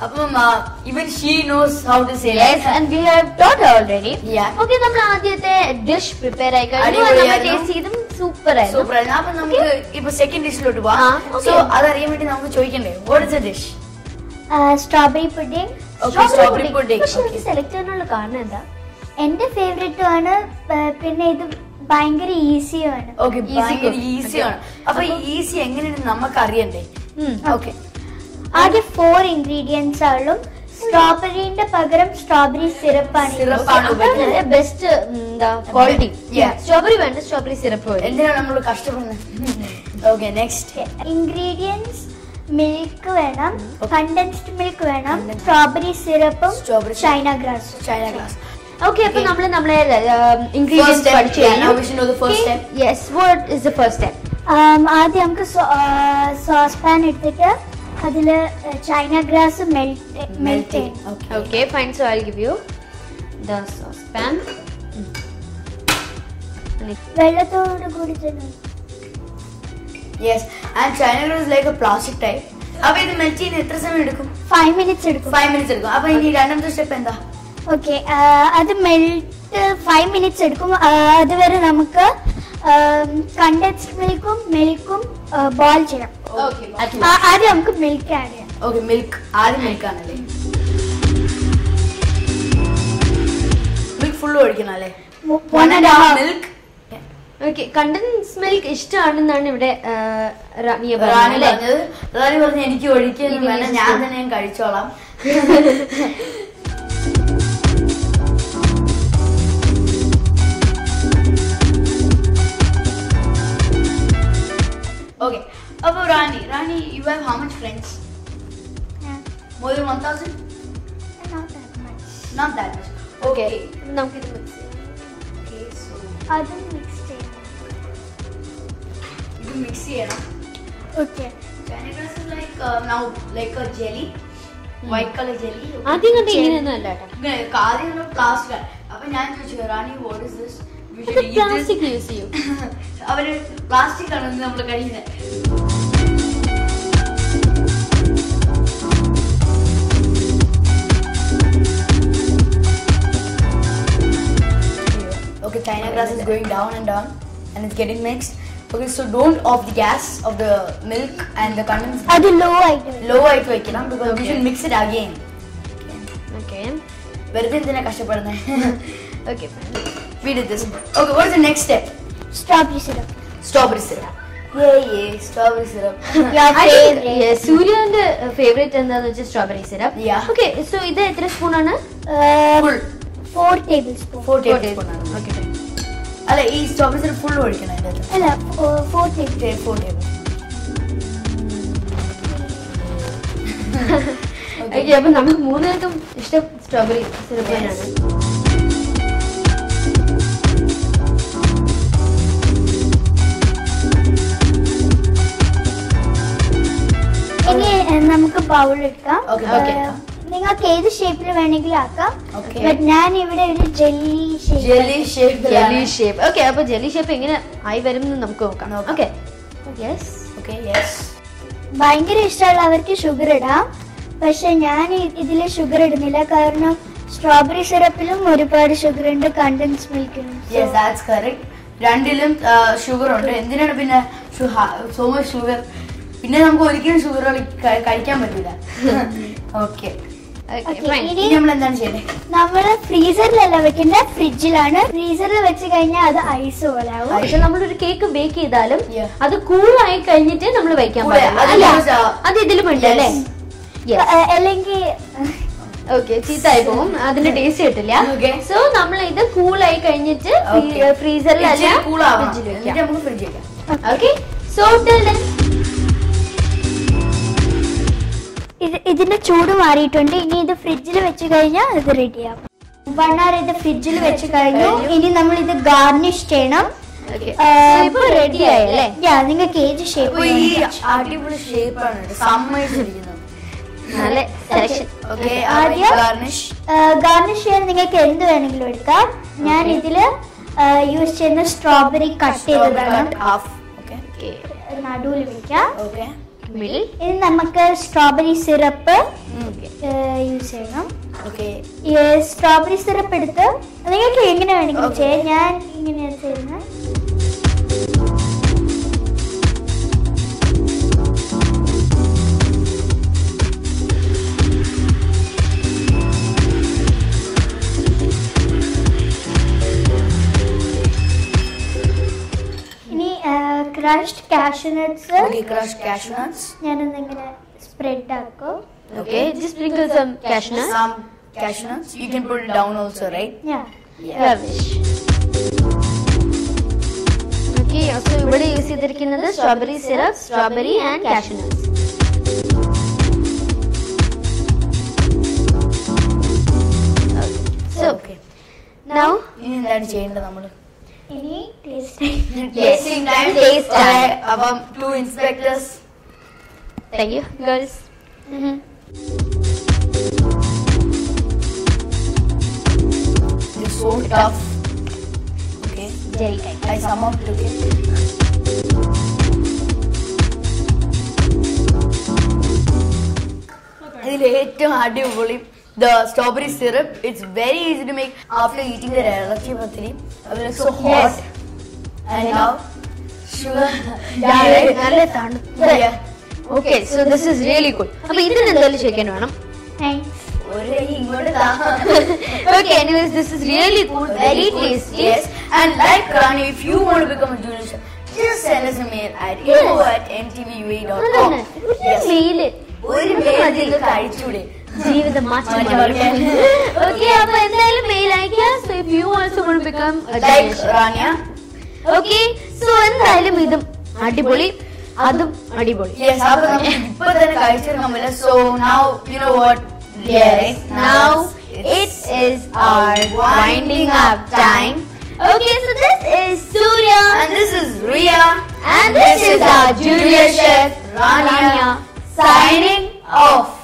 അപ്പം even she knows how to say yes and we have taught already Yeah. Okay നമ്മൾ ആദ്യത്തെ dish prepare ആയി കഴിഞ്ഞു നമ്മൾ അടിപൊളിയായിരുന്നു. ടേസ്റ്റ് ചെയ്തും സൂപ്പർ ആയിരുന്നു സൂപ്പർ ആയിരുന്നു അപ്പൊ നമുക്ക് ഇപ്പൊ സെക്കൻഡ് ഡിഷിലോട്ട് ആ, പോവാം okay. സോ അതറിയാൻ വേണ്ടി നമുക്ക് ചോദിക്കണ്ടേ what is a dish strawberry pudding Okay, strawberry pudding. പക്ഷെ Okay. സെലക്ട് ചെയ്യാനുള്ള കാരണം എന്താ എന്റെ ഫേവറേറ്റും ആണ് ആ, പിന്നെ ഇത് ഭയങ്കര ഈസിയുമാണ് ഓക്കെ Easy ഭയങ്കര cook. ഈസി ആണ് അപ്പൊ ഈസി എങ്ങനെയാണ് നമുക്ക് അറിയണ്ടേ ഓക്കെ ആദ്യം ഫോർ ഇൻഗ്രീഡിയൻസ് ആളും സ്ട്രോബെറിന്റെ പകരം സ്ട്രോബെറി സിറപ്പാണ് Syrup ആണ് ഉപയോഗിക്കുന്നത്. ബെസ്റ്റ് എന്താ ക്വാളിറ്റി Yeah. സ്ട്രോബെറി വേണ്ട സ്ട്രോബെറി സിറപ്പ് എന്തിനാണ് നമ്മൾ കഷ്ടപ്പെടുന്നത് ഓക്കെ നെക്സ്റ്റ് ഇൻഗ്രീഡിയൻസ് മിൽക്ക് വേണം Okay. കണ്ടൻസ്ഡ് മിൽക്ക് വേണം Condensed. സ്ട്രോബെറി സിറപ്പും Strawberry syrup. China grass China glass okay അപ്പൊ Okay. നമ്മള് നമ്മളെ First ഇൻഗ്രീഡിയൻസ് step. പഠിച്ചു Yeah, now we should know the first step. Yes what is the first step ആദ്യം നമുക്ക് saucepan എടുത്തിട്ട് അതില് ചൈന ഗ്രാസ് മെൽറ്റ് മെൽറ്റ് ചെയ്യണം okay Okay, fine. So I'll give you the saucepan. വെള്ളത്തോട് കൂടി തന്നെ yes and China glass like a plastic type അപ്പൊ ഇത് മെൽറ്റ് ചെയ്യാൻ എത്ര സമയം എടുക്കും ഫൈവ് മിനിറ്റ്സ് എടുക്കും ഫൈവ് മിനിറ്റ്സ് എടുക്കും അപ്പൊ ഇനി രണ്ടാമത്തെ സ്റ്റെപ്പ് എന്താ ഓക്കെ അത് മെൽറ്റ് ഫൈവ് മിനിറ്റ്സ് എടുക്കും ആ, അതുവരെ നമുക്ക് കണ്ടൻസ്ഡ് മിൽക്കും മിൽക്കും ബോയിൽ ചെയ്യാം Okay. ആ, ആദ്യം നമുക്ക് മിൽക്ക് ആഡ് ചെയ്യാം ഓക്കെ മിൽക്ക് ആദ്യം മിൽക്ക് ആണല്ലേ മിൽക്ക് ഫുള്ള് ഒഴിക്കണം അല്ലേ one and half milk Okay, condense milk ഇഷ്ടമാണെന്നാണ് ഇവിടെ ആ, റാണിയ റാണി പറഞ്ഞത് അല്ലേ പറഞ്ഞത് റാണി പറഞ്ഞു എനിക്ക് ഒഴിക്കുന്നു ഇനി വേണം just ഞാൻ do. തന്നെ ഞാൻ കഴിച്ചോളാം ഓക്കെ അപ്പൊ Rani Rani you have how much friends more than 1000 not that much okay okay നമുക്കിത് mix ചെയ്യാം. ഓക്കെ സോ അതും മിക്സ് ചെയ്യണം ഇത് മിക്സ് ചെയ്യണം okay China grass is like now like a jelly white colour jelly ആദ്യം കണ്ട ഇങ്ങനെയൊന്നും അല്ല കേട്ടോ ആദ്യം പ്ലാസ്റ്റിക് അപ്പൊ ഞാൻ ചോദിച്ചു Rani what is this plastic use ചെയ്യും അവര് പ്ലാസ്റ്റിക് ആണ് നമ്മൾ കഴിയുന്നത് Okay, China grass is going down and down and it's getting mixed. Okay, so don't off the gas of the milk and the condensed അത് low ആയിട്ട് വരും. low ആയിട്ട് വെക്കണം because we Okay. should mix it again. Okay വെറുതെ എന്തിനാ കഷ്ടപ്പെടുന്നത് okay We did this. Okay, what is the next step? Strawberry syrup Strawberry syrup. Yeah, yeah, strawberry syrup. Your favorite. സൂര്യന്റെ favourite എന്താന്ന് വെച്ചാൽ strawberry syrup Yeah. Okay so ഇത് എത്ര spoon ആണ് Full. Four tablespoon Four tablespoon ആണ്. Okay അല്ല ഈ strawberry syrup full ഒഴിക്കണം അതിന്റെ അകത്ത് അല്ല four table four table okay അപ്പൊ നമുക്ക് മൂന്നുപേർക്കും ഇഷ്ടം സ്ട്രോബെറി സിറപ്പ് തന്നെയാണ് ഇനി ഏ, നമുക്ക് ബൗൾ എടുക്കാം Okay, okay. ഏ, നിങ്ങൾക്ക് ഏത് ഷേപ്പിൽ വേണമെങ്കിലും ആക്കാം Okay. ബട്ട് ഞാൻ ഇവിടെ ഒരു jelly shape jelly shape jelly shape okay അപ്പൊ ജെല്ലി ഷേപ്പ് എങ്ങനെ ആയി വരും എന്ന് നമുക്ക് നോക്കാം നോക്കാം. ഓക്കെ യെസ് ഓക്കെ യെസ് ഭയങ്കര ഇഷ്ടമുള്ളവർക്ക് ഷുഗർ ഇടാം പക്ഷെ ഞാൻ ഇതിൽ ഷുഗർ ഇടുന്നില്ല കാരണം സ്ട്രോബെറി സിറപ്പിലും ഒരുപാട് ഷുഗർ ഉണ്ട് കണ്ടൻസ് മിൽക്കിലും യെസ് ദാറ്റ്സ് കറക്റ്റ് രണ്ടിലും ഷുഗർ ഉണ്ട് എന്തിനാണ് പിന്നെ സോ മച്ച് ഷുഗർ പിന്നെ നമുക്ക് ഒരിക്കലും ഷുഗർ കഴിക്കാൻ പറ്റില്ല ഓക്കെ ഓക്കെ Okay, ഫൈൻ ഇനി ഇനി നമ്മൾ എന്താണ് ചെയ്യേണ്ടത് നമ്മൾ ഫ്രീസറിലല്ല വെക്കുന്നത് ഫ്രിഡ്ജിലാണ് ഫ്രീസറിൽ വെച്ച് കഴിഞ്ഞാൽ അത് ഐസ് പോലെ ആവും പക്ഷെ നമ്മളൊരു കേക്ക് ബേക്ക് ചെയ്താലും Yeah. അത് കൂളായി കഴിഞ്ഞിട്ട് നമ്മൾ വയ്ക്കാൻ Cool ആയി. പാടില്ല അത് അല്ല because, uh, അത് ഇതിലും ഉണ്ട് അല്ലേ ഏ, അല്ലെങ്കിൽ ഓക്കെ ചീത്തായി പോകും അതിന്റെ ടേസ്റ്റ് കിട്ടില്ല Okay. സോ നമ്മൾ ഇത് കൂളായി കഴിഞ്ഞിട്ട് Okay. ഫ്രീസറിൽ അല്ല ഇച്ചിരി cool ആവണം. ഫ്രിഡ്ജിൽ എന്നിട്ട് വെക്കാം നമുക്ക് ഫ്രിഡ്ജിൽ വെക്കാം ഓക്കെ സോ ടിൽ ഇത് ഇതിന്റെ ചൂട് മാറിയിട്ടുണ്ട് ഇനി ഇത് ഫ്രിഡ്ജിൽ വെച്ച് കഴിഞ്ഞാൽ ഇത് റെഡിയാവും വൺ അവർ ഇത് ഫ്രിഡ്ജിൽ വെച്ച് കഴിഞ്ഞു ഇനി നമ്മൾ ഇത് ഗാർണിഷ് ചെയ്യണം ഇപ്പൊ റെഡി ആയല്ലേ യാ നിങ്ങൾക്ക് ഏത് അപ്പൊ ഈ ഷേപ്പ് അടിപൊളി ഷേപ്പാണ് സമ്മതിച്ചിരിക്കുന്നത് നല്ല സെലക്ഷൻ ഓക്കെ ആദ്യം? ഗാർണിഷ് ഗാർണിഷ് ചെയ്യാൻ നിങ്ങൾക്ക് എന്ത് വേണമെങ്കിലും എടുക്കാം ഞാൻ ഇതില് യൂസ് ചെയ്യുന്ന സ്ട്രോബെറി കട്ട് ചെയ്തതാണ് ഹാഫ് ഓക്കെ നടുവിൽ വെക്കാം ഓക്കെ മിഡിൽ ഇനി നമുക്ക് സ്ട്രോബെറി സിറപ്പ് യൂസ് ചെയ്യണം ഓക്കെ ഈ സ്ട്രോബെറി സിറപ്പ് എടുത്ത് നിങ്ങൾക്ക് എങ്ങനെ വേണമെങ്കിലും Okay. ചെയ്യാം ഞാൻ ഇങ്ങനെയാണ് ചെയ്യുന്നത് ഇനി crushed cashew nuts okay crush cashew nuts ഞാനൊന്നിങ്ങനെ സ്പ്രെഡ് ആക്കും Okay, just sprinkle some cashew nuts. some cashew nuts you can put it down also right ഞാൻ Ravish. Okay, so ഇവിടെ യൂസ് ചെയ്തിരിക്കുന്നത് strawberry syrup strawberry and cashew nuts So, okay now ഇനി എന്താണ് ചെയ്യേണ്ടത് നമ്മള് ഇനി taste tasting time Taste time. അപ്പം two inspectors thank you girls. It's so tough. Okay, Jelly type. I somehow took it. ഇതിൽ ഏറ്റവും അടിപൊളി the strawberry syrup it's very easy to make after eating the irachi pathiri so hot and now sugar നല്ല തണുത്ത okay so this is really good അപ്പൊ ഇതിന് എന്തായാലും ചോദിക്കാൻ വേണം താങ്ക്സ് ഒരു കൈ ഇങ്ങോട്ട് താ okay anyways this is really good very tasty Yes, and like Rani, if you want to become a junior chef, just send us a mail at info at mtvua.com. Yes. Mail ഒരു പേര് ഇത് കഴിച്ചൂടെ ജീവിതം മാറ്റി മാറ്റി മറിക്കാൻ. Okay അപ്പൊ എന്തായാലും mail അയക്കാം so if you also want become Like Rania. Okay so എന്തായാലും ഇതും അടിപൊളി അതും അടിപൊളി Yes, അപ്പൊ നമുക്ക് ഇപ്പൊ തന്നെ കഴിച്ചെടുക്കാൻ പറ്റില്ല so now you know what Yes, now it is our winding up time. Okay, so this is Surya And this is Ria. and this is our junior chef Rania Rania signing off.